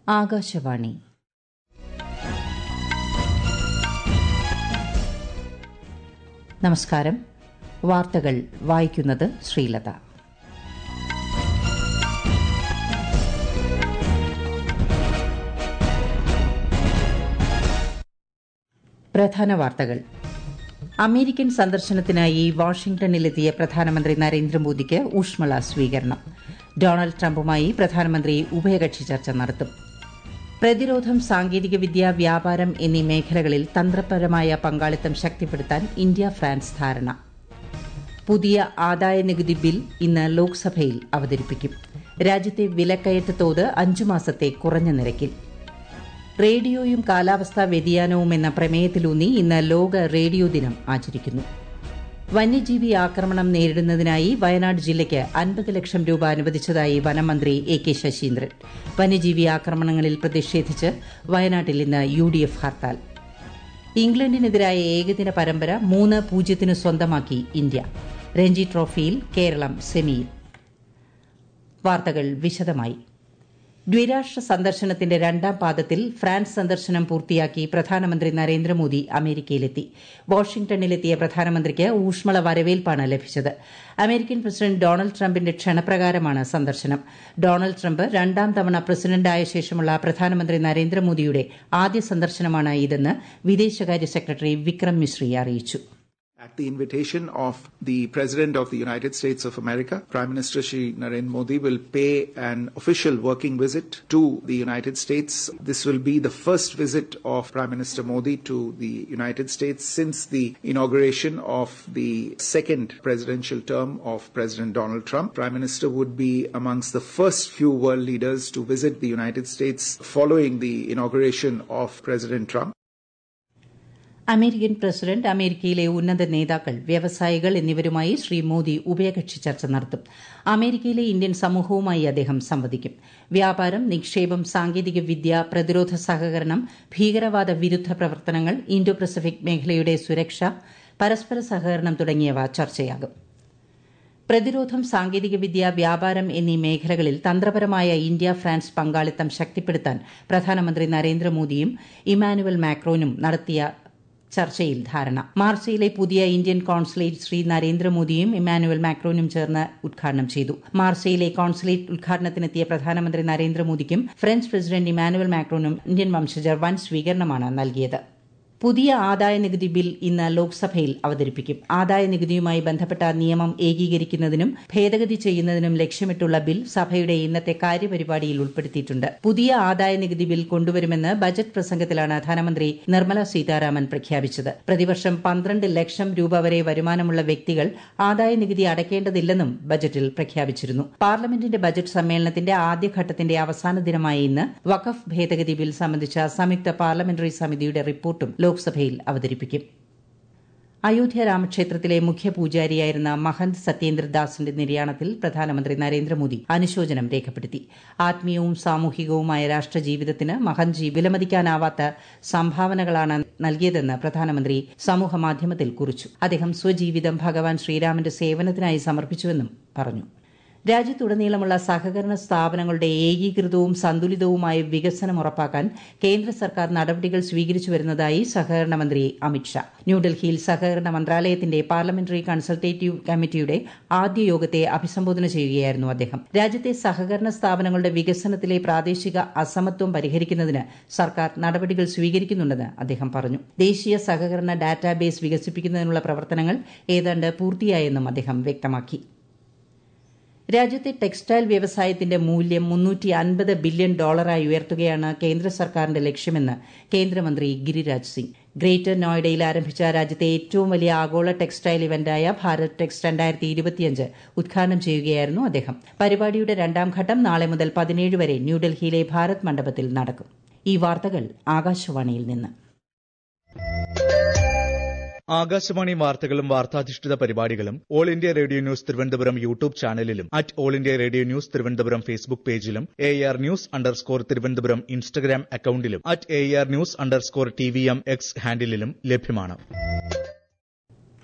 ആകാശവാണി നമസ്കാരം വാർത്തകൾ വായിക്കുന്നത് ശ്രീലത പ്രധാന വാർത്തകൾ അമേരിക്കൻ സന്ദർശനത്തിനായി വാഷിംഗ്ടണിലെത്തിയ പ്രധാനമന്ത്രി നരേന്ദ്രമോദിക്ക് ഊഷ്മള സ്വീകരണം ഡൊണാൾഡ് ട്രംപുമായി പ്രധാനമന്ത്രി ഉഭയകക്ഷി ചർച്ച നടത്തും പ്രതിരോധം സാങ്കേതികവിദ്യ വ്യാപാരം എന്നീ മേഖലകളിൽ തന്ത്രപരമായ പങ്കാളിത്തം ശക്തിപ്പെടുത്താൻ ഇന്ത്യ ഫ്രാൻസ് ധാരണ പുതിയ ആദായ നികുതി ബിൽ ഇന്ന് ലോക്സഭയിൽ അവതരിപ്പിക്കും രാജ്യത്തെ വിലക്കയറ്റ തോത് അഞ്ചു മാസത്തെ കുറഞ്ഞ നിരക്കിൽ റേഡിയോയും കാലാവസ്ഥാ വ്യതിയാനവും എന്ന പ്രമേയത്തിലൂന്നി ഇന്ന് ലോക റേഡിയോ ദിനം ആചരിക്കുന്നു വന്യജീവി ആക്രമണം നേരിടുന്നതിനായി വയനാട് ജില്ലയ്ക്ക് അൻപത് ലക്ഷം രൂപ അനുവദിച്ചതായി വനമന്ത്രി എ കെ ശശീന്ദ്രൻ വന്യജീവി ആക്രമണങ്ങളിൽ പ്രതിഷേധിച്ച് വയനാട്ടിൽ ഇന്ന് യു ഡി എഫ് ഹർത്താൽ ഇംഗ്ലണ്ടിനെതിരായ ഏകദിന പരമ്പര മൂന്ന് പൂജ്യത്തിന് സ്വന്തമാക്കി ഇന്ത്യ രഞ്ജി ട്രോഫിയിൽ കേരളം സെമിയിൽ വാർത്തകൾ വിശദമായി ദ്വിരാഷ്ട്ര സന്ദർശനത്തിന്റെ രണ്ടാം പാദത്തിൽ ഫ്രാൻസ് സന്ദർശനം പൂർത്തിയാക്കി പ്രധാനമന്ത്രി നരേന്ദ്രമോദി അമേരിക്കയിലെത്തി വാഷിംഗ്ടണിലെത്തിയ പ്രധാനമന്ത്രിക്ക് ഊഷ്മള വരവേൽപ്പാണ് ലഭിച്ചത് അമേരിക്കൻ പ്രസിഡന്റ് ഡൊണാൾഡ് ട്രംപിന്റെ ക്ഷണപ്രകാരമാണ് സന്ദർശനം ഡൊണാൾഡ് ട്രംപ് രണ്ടാം തവണ പ്രസിഡന്റായ ശേഷമുള്ള പ്രധാനമന്ത്രി നരേന്ദ്രമോദിയുടെ ആദ്യ സന്ദർശനമാണ് ഇതെന്ന് വിദേശകാര്യ സെക്രട്ടറി വിക്രം മിശ്രി അറിയിച്ചു At the invitation of the President of the United States of America, Prime Minister Shri Narendra Modi will pay an official working visit to the United States. This will be the first visit of Prime Minister Modi to the United States since the inauguration of the second presidential term of President Donald Trump. Prime Minister would be amongst the first few world leaders to visit the United States following the inauguration of President Trump. American president അമേരിക്കയിലെ ഉന്നത നേതാക്കൾ വ്യവസായികൾ എന്നിവരുമായി ശ്രീ മോദി ഉഭയകക്ഷി ചർച്ച നടത്തും അമേരിക്കയിലെ Indian സമൂഹവുമായി അദ്ദേഹം സംവദിക്കും വ്യാപാരം നിക്ഷേപം സാങ്കേതിക വിദ്യ പ്രതിരോധ സഹകരണം ഭീകരവാദ വിരുദ്ധ പ്രവർത്തനങ്ങൾ ഇന്തോ പസഫിക് മേഖലയുടെ സുരക്ഷ പരസ്പര സഹകരണം തുടങ്ങിയവ ചർച്ചയാകും പ്രതിരോധം സാങ്കേതികവിദ്യ വ്യാപാരം എന്നീ മേഖലകളിൽ തന്ത്രപരമായ ഇന്ത്യ ഫ്രാൻസ് പങ്കാളിത്തം ശക്തിപ്പെടുത്താൻ പ്രധാനമന്ത്രി നരേന്ദ്രമോദിയും ഇമാനുവൽ മാക്രോനും നടത്തിയ ചർച്ചയിൽ ധാരണ മാർച്ചയിലെ പുതിയ ഇന്ത്യൻ കോൺസുലേറ്റ് ശ്രീ നരേന്ദ്രമോദിയും ഇമാനുവൽ മാക്രോനും ചേർന്ന് ഉദ്ഘാടനം ചെയ്തു മാർച്ചയിലെ കോൺസുലേറ്റ് ഉദ്ഘാടനത്തിനെത്തിയ പ്രധാനമന്ത്രി നരേന്ദ്രമോദിക്കും ഫ്രഞ്ച് പ്രസിഡന്റ് ഇമാനുവൽ മാക്രോനും ഇന്ത്യൻ വംശജർ വൻ സ്വീകരണമാണ് നൽകിയത് പുതിയ ആദായ നികുതി ബിൽ ഇന്ന് ലോക്സഭയിൽ അവതരിപ്പിക്കും ആദായ നികുതിയുമായി ബന്ധപ്പെട്ട നിയമം ഏകീകരിക്കുന്നതിനും ഭേദഗതി ചെയ്യുന്നതിനും ലക്ഷ്യമിട്ടുള്ള ബിൽ സഭയുടെ ഇന്നത്തെ കാര്യപരിപാടിയിൽ ഉൾപ്പെടുത്തിയിട്ടുണ്ട് പുതിയ ആദായ നികുതി ബിൽ കൊണ്ടുവരുമെന്ന് ബജറ്റ് പ്രസംഗത്തിലാണ് ധനമന്ത്രി നിർമ്മല സീതാരാമൻ പ്രഖ്യാപിച്ചത് പ്രതിവർഷം പന്ത്രണ്ട് ലക്ഷം രൂപ വരെ വരുമാനമുള്ള വ്യക്തികൾ ആദായ നികുതി അടയ്ക്കേണ്ടതില്ലെന്നും ബജറ്റിൽ പ്രഖ്യാപിച്ചിരുന്നു പാർലമെന്റിന്റെ ബജറ്റ് സമ്മേളനത്തിന്റെ ആദ്യഘട്ടത്തിന്റെ അവസാന ദിനമായ ഇന്ന് വഖഫ് ഭേദഗതി ബിൽ സംബന്ധിച്ച സംയുക്ത പാർലമെന്ററി സമിതിയുടെ റിപ്പോർട്ടും ലോക്സഭയിൽ അവതരിപ്പിക്കും അയോധ്യ രാമക്ഷേത്രത്തിലെ മുഖ്യ പൂജാരിയായിരുന്ന മഹന്ത് സത്യേന്ദ്രദാസിന്റെ നിര്യാണത്തിൽ പ്രധാനമന്ത്രി നരേന്ദ്രമോദി അനുശോചനം രേഖപ്പെടുത്തി ആത്മീയവും സാമൂഹികവുമായ രാഷ്ട്രജീവിതത്തിന് മഹൻജി വിലമതിക്കാനാവാത്ത സംഭാവനകളാണ് നൽകിയതെന്ന് പ്രധാനമന്ത്രി സമൂഹമാധ്യമത്തിൽ കുറിച്ചു അദ്ദേഹം സ്വജീവിതം ഭഗവാൻ ശ്രീരാമന്റെ സേവനത്തിനായി സമർപ്പിച്ചുവെന്നും പറഞ്ഞു രാജ്യത്തുടനീളമുള്ള സഹകരണ സ്ഥാപനങ്ങളുടെ ഏകീകൃതവും സന്തുലിതവുമായ വികസനം ഉറപ്പാക്കാൻ കേന്ദ്ര സർക്കാർ നടപടികൾ സ്വീകരിച്ചു വരുന്നതായി സഹകരണ മന്ത്രി അമിത്ഷാ ന്യൂഡൽഹിയിൽ സഹകരണ മന്ത്രാലയത്തിന്റെ പാർലമെന്ററി കൺസൾട്ടേറ്റീവ് കമ്മിറ്റിയുടെ ആദ്യ യോഗത്തെ അഭിസംബോധന ചെയ്യുകയായിരുന്നു അദ്ദേഹം രാജ്യത്തെ സഹകരണ സ്ഥാപനങ്ങളുടെ വികസനത്തിലെ പ്രാദേശിക അസമത്വം പരിഹരിക്കുന്നതിന് സർക്കാർ നടപടികൾ സ്വീകരിക്കുന്നുണ്ടെന്ന് അദ്ദേഹം പറഞ്ഞു ദേശീയ സഹകരണ ഡാറ്റാബേസ് വികസിപ്പിക്കുന്നതിനുള്ള പ്രവർത്തനങ്ങൾ ഏതാണ്ട് പൂർത്തിയായെന്നും അദ്ദേഹം വ്യക്തമാക്കി രാജ്യത്തെ ടെക്സ്റ്റൈൽ വ്യവസായത്തിന്റെ മൂല്യം മുന്നൂറ്റി അൻപത് ബില്യൺ ഡോളറായി ഉയർത്തുകയാണ് കേന്ദ്ര സർക്കാരിന്റെ ലക്ഷ്യമെന്ന് കേന്ദ്രമന്ത്രി ഗിരിരാജ് സിംഗ് ഗ്രേറ്റർ നോയിഡയിൽ ആരംഭിച്ച രാജ്യത്തെ ഏറ്റവും വലിയ ആഗോള ടെക്സ്റ്റൈൽ ഇവന്റായ ഭാരത് ടെക്സ് രണ്ടായിരത്തി ഇരുപത്തിയഞ്ച് ഉദ്ഘാടനം ചെയ്യുകയായിരുന്നു അദ്ദേഹം പരിപാടിയുടെ രണ്ടാം ഘട്ടം നാളെ മുതൽ പതിനേഴ് വരെ ന്യൂഡൽഹിയിലെ ഭാരത് മണ്ഡപത്തിൽ നടക്കും ഈ വാർത്തകൾ ആകാശവാണിയിൽ നിന്ന് ആകാശവാണി വാർത്തകളും വാർത്താധിഷ്ഠിത പരിപാടികളും All India Radio News Thiruvananthapuram YouTube ചാനലിലും at All India Radio News Thiruvananthapuram Facebook പേജിലും A R news underscore Thiruvananthapuram Instagram അക്കൌണ്ടിലും at A R news underscore T V M X ഹാൻഡിലും ലഭ്യമാണ്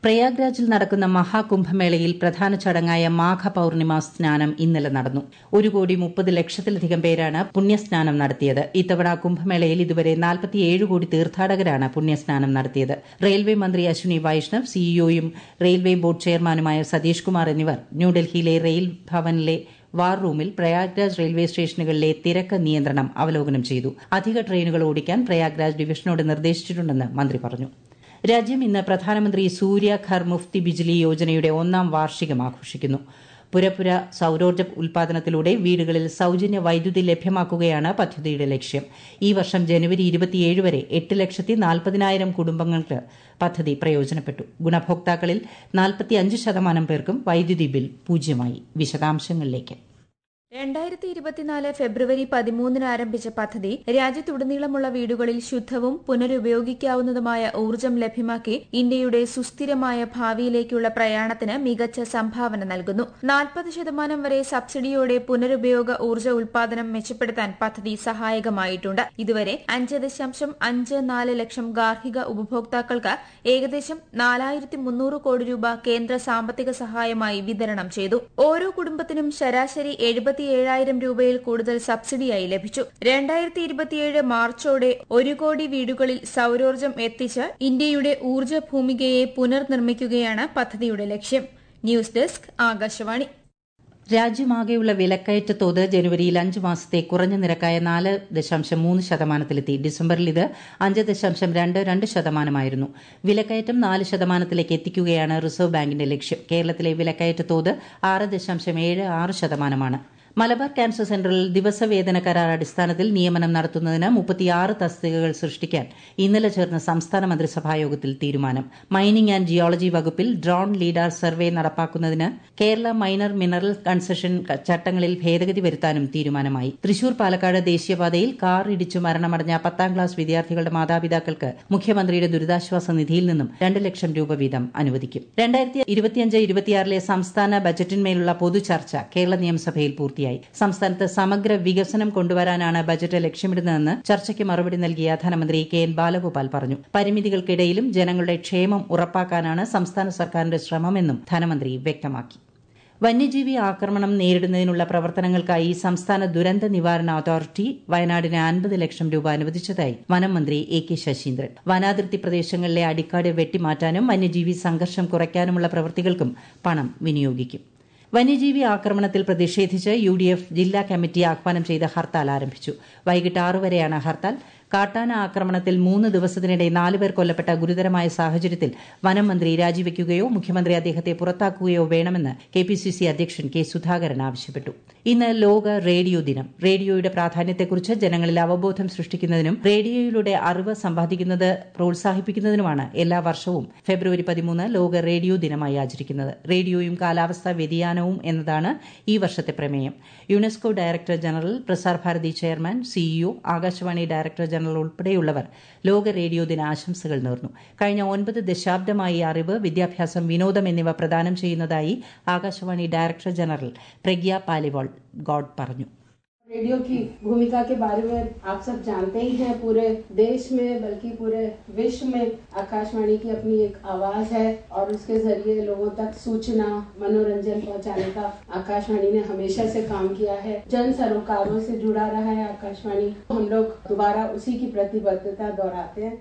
പ്രയാഗ്രാജിൽ നടക്കുന്ന മഹാകുംഭമേളയിൽ പ്രധാന ചടങ്ങായ മാഘ പൌർണിമ സ്നാനം ഇന്നലെ നടന്നു ഒരു കോടി മുപ്പത് ലക്ഷത്തിലധികം പേരാണ് പുണ്യസ്നാനം നടത്തിയത് ഇത്തവണ കുംഭമേളയിൽ ഇതുവരെ നാൽപ്പത്തിയേഴ് കോടി തീർത്ഥാടകരാണ് പുണ്യസ്നാനം നടത്തിയത് റെയിൽവേ മന്ത്രി അശ്വിനി വൈഷ്ണവ് സിഇഒയും റെയിൽവേ ബോർഡ് ചെയർമാനുമായ സതീഷ് കുമാർ എന്നിവർ ന്യൂഡൽഹിയിലെ റെയിൽ ഭവനിലെ വാർ റൂമിൽ പ്രയാഗ്രാജ് റെയിൽവേ സ്റ്റേഷനുകളിലെ തിരക്ക് നിയന്ത്രണം അവലോകനം ചെയ്തു അധിക ട്രെയിനുകൾ ഓടിക്കാൻ പ്രയാഗ്രാജ് ഡിവിഷനോട് നിർദ്ദേശിച്ചിട്ടുണ്ടെന്ന് മന്ത്രി പറഞ്ഞു രാജ്യം ഇന്ന് പ്രധാനമന്ത്രി സൂര്യ ഘർ മുഫ്തി ബിജ്ലി യോജനയുടെ ഒന്നാം വാർഷികം ആഘോഷിക്കുന്നു പുരപ്പുര സൌരോർജ്ജ ഉൽപാദനത്തിലൂടെ വീടുകളിൽ സൌജന്യ വൈദ്യുതി ലഭ്യമാക്കുകയാണ് പദ്ധതിയുടെ ലക്ഷ്യം ഈ വർഷം ജനുവരി ഇരുപത്തിയേഴ് വരെ എട്ട് ലക്ഷത്തി നാൽപ്പതിനായിരം കുടുംബങ്ങൾക്ക് പദ്ധതി പ്രയോജനപ്പെട്ടു ഗുണഭോക്താക്കളിൽ നാൽപ്പത്തിയഞ്ച് ശതമാനം പേർക്കും വൈദ്യുതി ബിൽ പൂജ്യമായി വിശദാംശങ്ങളിലേക്ക് രണ്ടായിരത്തി ഇരുപത്തിനാല് ഫെബ്രുവരി പതിമൂന്നിന് ആരംഭിച്ച പദ്ധതി രാജ്യത്തുടനീളമുള്ള വീടുകളിൽ ശുദ്ധവും പുനരുപയോഗിക്കാവുന്നതുമായ ഊർജ്ജം ലഭ്യമാക്കി ഇന്ത്യയുടെ സുസ്ഥിരമായ ഭാവിയിലേക്കുള്ള പ്രയാണത്തിന് മികച്ച സംഭാവന നൽകുന്നു നാൽപ്പത് ശതമാനം വരെ സബ്സിഡിയോടെ പുനരുപയോഗ ഊർജ്ജ ഉൽപാദനം മെച്ചപ്പെടുത്താൻ പദ്ധതി സഹായകമായിട്ടുണ്ട് ഇതുവരെ അഞ്ച് ദശാംശം അഞ്ച് നാല് ലക്ഷം ഗാർഹിക ഉപഭോക്താക്കൾക്ക് ഏകദേശം നാലായിരത്തി മുന്നൂറ് കോടി രൂപ കേന്ദ്ര സാമ്പത്തിക സഹായമായി വിതരണം ചെയ്തു ഓരോ കുടുംബത്തിനും ശരാശരി എഴുപത്തിയേഴായിരം രൂപയിൽ കൂടുതൽ സബ്സിഡിയായി ലഭിച്ചു രണ്ടായിരത്തി ഇരുപത്തിയേഴ് മാർച്ചോടെ ഒരു കോടി വീടുകളിൽ സൌരോർജ്ജം എത്തിച്ച് ഇന്ത്യയുടെ ഊർജ്ജ ഭൂമികയെ പുനർനിർമ്മിക്കുകയാണ് പദ്ധതിയുടെ ലക്ഷ്യം ന്യൂസ് ഡെസ്ക് ആകാശവാണി രാജ്യമാകെയുള്ള വിലക്കയറ്റ തോത് ജനുവരിയിൽ അഞ്ച് മാസത്തെ കുറഞ്ഞ നിരക്കായ നാല് ദശാംശം മൂന്ന് ശതമാനത്തിലെത്തി ഡിസംബറിൽ ഇത് അഞ്ച് ദശാംശം രണ്ട് രണ്ട് ശതമാനമായിരുന്നു വിലക്കയറ്റം നാല് ശതമാനത്തിലേക്ക് എത്തിക്കുകയാണ് റിസർവ് ബാങ്കിന്റെ ലക്ഷ്യം കേരളത്തിലെ വിലക്കയറ്റ തോത് ആറ് ദശാംശം ഏഴ് ആറ് ശതമാനമാണ് മലബാർ ക്യാൻസർ സെന്ററിൽ ദിവസവേതന കരാർ അടിസ്ഥാനത്തിൽ നിയമനം നടത്തുന്നതിന് മുപ്പത്തിയാറ് തസ്തികകൾ സൃഷ്ടിക്കാൻ ഇന്നലെ ചേർന്ന സംസ്ഥാന മന്ത്രിസഭാ യോഗത്തിൽ തീരുമാനം മൈനിംഗ് ആൻഡ് ജിയോളജി വകുപ്പിൽ ഡ്രോൺ ലീഡാർ സർവേ നടപ്പാക്കുന്നതിന് കേരള മൈനർ മിനറൽ കൺസഷൻ ചട്ടങ്ങളിൽ ഭേദഗതി വരുത്താനും തീരുമാനമായി തൃശൂർ പാലക്കാട് ദേശീയപാതയിൽ കാർ ഇടിച്ചു മരണമടഞ്ഞ പത്താം ക്ലാസ് വിദ്യാർത്ഥികളുടെ മാതാപിതാക്കൾക്ക് മുഖ്യമന്ത്രിയുടെ ദുരിതാശ്വാസ നിധിയിൽ നിന്നും രണ്ട് ലക്ഷം രൂപ വീതം അനുവദിക്കും രണ്ടായിരത്തി ഇരുപത്തിയഞ്ച് ഇരുപത്തിയാറിലെ സംസ്ഥാന ബജറ്റിന്മേലുള്ള പൊതുചർച്ച കേരള നിയമസഭയിൽ പൂർത്തിയായി പൂർത്തിയായി സംസ്ഥാനത്ത് സമഗ്ര വികസനം കൊണ്ടുവരാനാണ് ബജറ്റ് ലക്ഷ്യമിടുന്നതെന്ന് ചർച്ചയ്ക്ക് മറുപടി നൽകിയ ധനമന്ത്രി കെ എൻ ബാലഗോപാൽ പറഞ്ഞു പരിമിതികൾക്കിടയിലും ജനങ്ങളുടെ ക്ഷേമം ഉറപ്പാക്കാനാണ് സംസ്ഥാന സർക്കാരിന്റെ ശ്രമമെന്നും ധനമന്ത്രി വ്യക്തമാക്കി വന്യജീവി ആക്രമണം നേരിടുന്നതിനുള്ള പ്രവർത്തനങ്ങൾക്കായി സംസ്ഥാന ദുരന്ത നിവാരണ അതോറിറ്റി വയനാടിന് അൻപത് ലക്ഷം രൂപ അനുവദിച്ചതായി വനം മന്ത്രി എ കെ ശശീന്ദ്രൻ വനാതിർത്തി പ്രദേശങ്ങളിലെ അടിക്കാട് വെട്ടിമാറ്റാനും വന്യജീവി സംഘർഷം കുറയ്ക്കാനുമുള്ള പ്രവൃത്തികൾക്കും പണം വിനിയോഗിക്കും വന്യജീവി ആക്രമണത്തിൽ പ്രതിഷേധിച്ച് യു ഡി എഫ് ജില്ലാ കമ്മിറ്റി ആഹ്വാനം ചെയ്ത ഹർത്താൽ ആരംഭിച്ചു വൈകിട്ട് ആറു വരെയാണ് ഹർത്താൽ കാട്ടാന ആക്രമണത്തിൽ മൂന്ന് ദിവസത്തിനിടെ നാലുപേർ കൊല്ലപ്പെട്ട ഗുരുതരമായ സാഹചര്യത്തിൽ വനം മന്ത്രി രാജിവെക്കുകയോ മുഖ്യമന്ത്രി അദ്ദേഹത്തെ പുറത്താക്കുകയോ വേണമെന്ന് കെ പി സി സി അധ്യക്ഷൻ കെ സുധാകരൻ ആവശ്യപ്പെട്ടു ഇന്ന് ലോക റേഡിയോ ദിനം റേഡിയോയുടെ പ്രാധാന്യത്തെക്കുറിച്ച് ജനങ്ങളിൽ അവബോധം സൃഷ്ടിക്കുന്നതിനും റേഡിയോയിലൂടെ അറിവ് സമ്പാദിക്കുന്നത് പ്രോത്സാഹിപ്പിക്കുന്നതിനുമാണ് എല്ലാ വർഷവും ഫെബ്രുവരി പതിമൂന്ന് ലോക റേഡിയോ ദിനമായി ആചരിക്കുന്നത് റേഡിയോയും കാലാവസ്ഥാ വ്യതിയാനവും എന്നതാണ് ഈ വർഷത്തെ പ്രമേയം UNESCO director general Prasar Bharati chairman CEO Akashvani director general ഉൾപ്പെടെയുള്ളവർ ലോക റേഡിയോ ദിന ആശംസകൾ നേർന്നു കഴിഞ്ഞ ഒൻപത് ദശാബ്ദമായി അറിവ് വിദ്യാഭ്യാസം വിനോദം എന്നിവ പ്രദാനം ചെയ്യുന്നതായി ആകാശവാണി ഡയറക്ടർ ജനറൽ പ്രഗ്യ പാലിവാൾ ഗോഡ് പറഞ്ഞു रेडियो की भूमिका के बारे में आप सब जानते ही हैं पूरे देश में बल्कि पूरे विश्व में आकाशवाणी की अपनी एक आवाज है और उसके जरिए लोगों तक सूचना मनोरंजन पहुंचाने का आकाशवाणी ने हमेशा से काम किया है जन सरोकारों से जुड़ा रहा है आकाशवाणी हम लोग दोबारा उसी की प्रतिबद्धता दोहराते हैं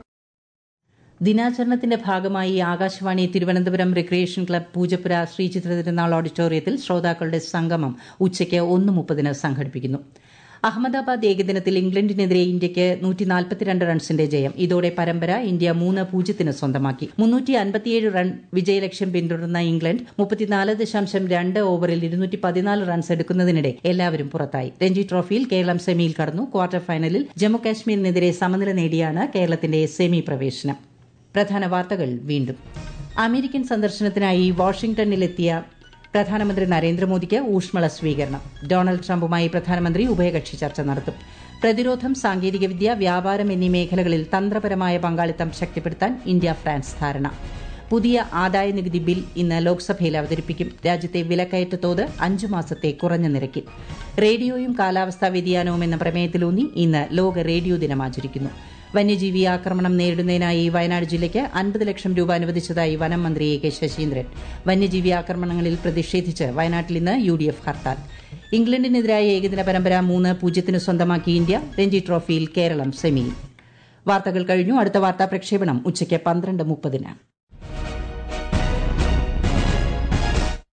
ദിനാചരണത്തിന്റെ ഭാഗമായി ആകാശവാണി തിരുവനന്തപുരം റിക്രിയേഷൻ ക്ലബ് പൂജപ്പുര ശ്രീചിത്ര തിരുനാൾ ഓഡിറ്റോറിയത്തിൽ ശ്രോതാക്കളുടെ സംഗമം ഉച്ചയ്ക്ക് ഒന്ന് മുപ്പതിന് സംഘടിപ്പിക്കുന്നു അഹമ്മദാബാദ് ഏകദിനത്തിൽ ഇംഗ്ലണ്ടിനെതിരെ ഇന്ത്യയ്ക്ക് നൂറ്റി നാൽപ്പത്തിരണ്ട് റൺസിന്റെ ജയം ഇതോടെ പരമ്പര ഇന്ത്യ മൂന്ന് പൂജ്യത്തിന് സ്വന്തമാക്കി മുന്നൂറ്റി അൻപത്തിയേഴ് റൺ വിജയലക്ഷ്യം പിന്തുടർന്ന ഇംഗ്ലണ്ട് മുപ്പത്തിനാല് ദശാംശം രണ്ട് ഓവറിൽ ഇരുന്നൂറ്റി പതിനാല് റൺസ് എടുക്കുന്നതിനിടെ എല്ലാവരും പുറത്തായി രഞ്ജി ട്രോഫിയിൽ കേരളം സെമിയിൽ കടന്നു ക്വാർട്ടർ ഫൈനലിൽ ജമ്മുകാശ്മീരിനെതിരെ സമനില നേടിയാണ് കേരളത്തിന്റെ സെമി പ്രവേശനം പ്രധാന വാർത്തകൾ വീണ്ടും അമേരിക്കൻ സന്ദർശനത്തിനായി വാഷിംഗ്ടണിലെത്തിയ പ്രധാനമന്ത്രി നരേന്ദ്രമോദിക്ക് ഊഷ്മള സ്വീകരണം ഡൊണാൾഡ് ട്രംപുമായി പ്രധാനമന്ത്രി ഉഭയകക്ഷി ചർച്ച നടത്തും പ്രതിരോധം സാങ്കേതികവിദ്യ വ്യാപാരം എന്നീ മേഖലകളിൽ തന്ത്രപരമായ പങ്കാളിത്തം ശക്തിപ്പെടുത്താൻ ഇന്ത്യ ഫ്രാൻസ് ധാരണ പുതിയ ആദായ നികുതി ബിൽ ഇന്ന് ലോക്സഭയിൽ അവതരിപ്പിക്കും രാജ്യത്തെ വിലക്കയറ്റ തോത് അഞ്ചു മാസത്തെ കുറഞ്ഞ നിരക്കിൽ റേഡിയോയും കാലാവസ്ഥാ വ്യതിയാനവും എന്ന പ്രമേയത്തിലൂന്നി ഇന്ന് ലോക റേഡിയോ ദിനം ആചരിക്കുന്നു വന്യജീവി ആക്രമണം നേരിടുന്നതിനായി വയനാട് ജില്ലയ്ക്ക് അൻപത് ലക്ഷം രൂപ അനുവദിച്ചതായി വനം മന്ത്രി എ കെ ശശീന്ദ്രൻ വന്യജീവി ആക്രമണങ്ങളിൽ പ്രതിഷേധിച്ച് വയനാട്ടിൽ ഇന്ന് യു ഡി എഫ് ഹർത്താൽ ഇംഗ്ലണ്ടിനെതിരായ ഏകദിന പരമ്പര മൂന്ന് പൂജ്യത്തിന് സ്വന്തമാക്കി ഇന്ത്യ രഞ്ജി ട്രോഫിയിൽ കേരളം സെമിയിൽ വാർത്തകൾ കഴിഞ്ഞു അടുത്ത വാർത്താ പ്രക്ഷേപണം ഉച്ചയ്ക്ക് പന്ത്രണ്ട് മുപ്പതിന്